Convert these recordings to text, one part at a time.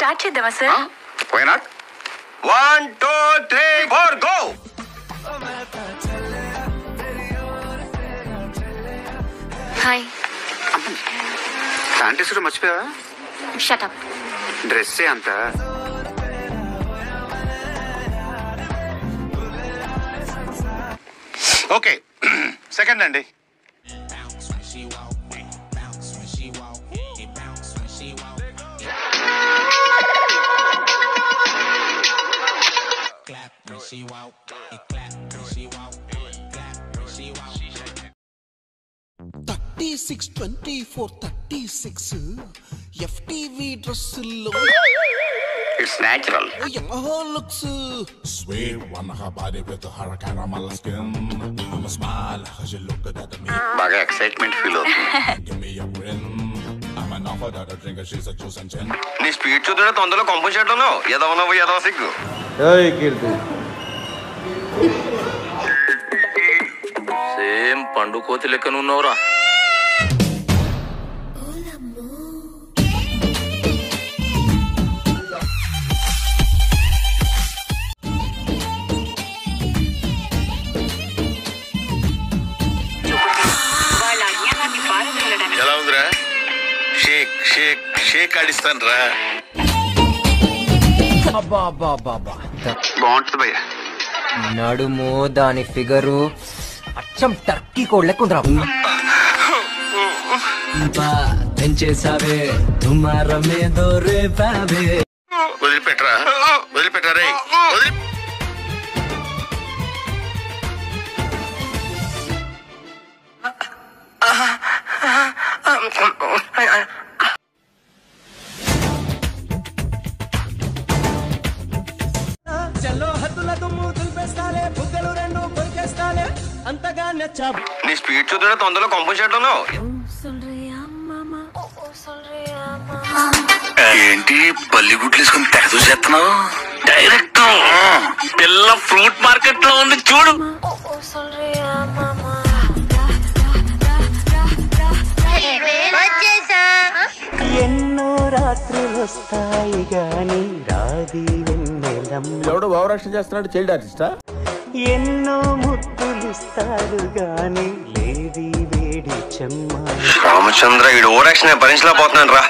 Start చేద్దామా sir why not one two three four go hi panties కూడా మర్చిపోయావా shut up డ్రెస్సే అంత ఓకే సెకండ్ అండి thirty six twenty four thirty six FTV డ్రెస్సుల్లో ఇట్స్ న్యాచురల్ యమహో looks Sweet one, her body with her caramel skin. I'ma smile, cause you look good at me. బాగా excitement feel అవుతుంది Give me a grin. I'm an offer that a drink, she's a juice and gin. నీ speed చూస్తుంటే తొందరలో కంపు చేయడంలో ఎదవ నవ్వు ఎదవ సిగ్గు సేమ్ పండు కోతి లెక్కన ఉన్నావురా ఎలా ఉందిరా షేక్ షేక్ షేక్ ఆడిస్తాను రా బాగుంటుంది భయ్య నడుము దాని ఫిగరు అచ్చం టర్కీ కోడ్ లెక్కుందిరా పెంచేసావే తుమారమేదో రేపావే వదిలిపెట్టరా వదిలిపెట్టరా రే వదిలి నీ స్పీడ్ చూస్తుంటే తొందరలో కంపు చేయడంలో ఏంటి బల్లి గుడ్లు వేసుకొని తెగ చూసేస్తున్నావు డైరెక్ట్ పిల్ల ఫ్రూట్ మార్కెట్ లో ఉంది చూడు ఎన్నో రాత్రులు వస్తాయి గాని రాది వెన్నెలం ఎవడో భావరక్షణ చేస్తున్నాడు చైల్డ్ ఆర్టిస్టా ఎన్నో ముద్దులిస్తారు గాని లేది వేడి చెమ్మ రామచంద్ర ఈ ఓరాక్షన్ భరించలేకపోతున్నాను రా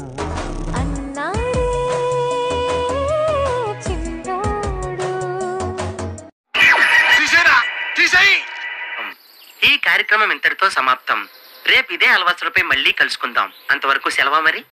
తీసేరా తీసేయి ఈ కార్యక్రమం ఇంతటితో సమాప్తం రేపు ఇదే అలవాసులపై మళ్ళీ కలుసుకుందాం అంతవరకు సెలవా మరి